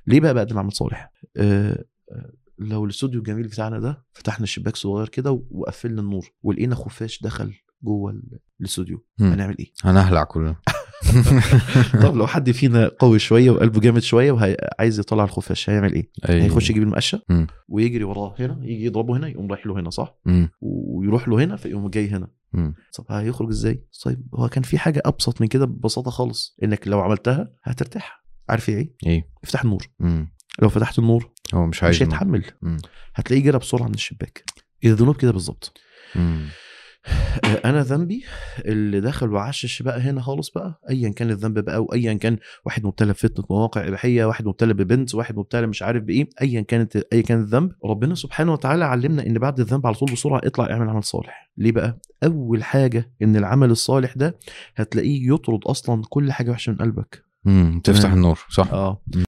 ليه بقى بقدم عمل صالح آه آه، لو الاستوديو الجميل بتاعنا ده فتحنا شباك صغير كده وقفلنا النور ولقينا خفاش دخل جوه ال- الاستوديو مم. هنعمل ايه هنهلع كلنا طب لو حد فينا قوي شويه وقلبه جامد شويه وعايز يطلع الخفاش هيعمل ايه أي. هيخش يجيب المقشه مم. ويجري وراه هنا يجي يضربه هنا يقوم رايح له هنا صح مم. ويروح له هنا فيقوم جاي هنا مم. طب هيخرج ازاي طيب هو كان في حاجه ابسط من كده ببساطه خالص انك لو عملتها هترتاح عارف ايه ايه افتح النور مم. لو فتحت النور هو مش عايز مش هيتحمل مم. هتلاقيه جرى بسرعه من الشباك الذنوب كده بالظبط مم. آه، انا ذنبي اللي دخل وعشش بقى هنا خالص بقى ايا كان الذنب بقى وايا كان واحد مبتلى بفتنه مواقع اباحيه واحد مبتلى ببنت واحد مبتلى مش عارف بايه ايا كانت ايا كان الذنب ربنا سبحانه وتعالى علمنا ان بعد الذنب على طول بسرعه اطلع اعمل عمل صالح ليه بقى اول حاجه ان العمل الصالح ده هتلاقيه يطرد اصلا كل حاجه وحشه من قلبك مم. تفتح تمام. النور صح اه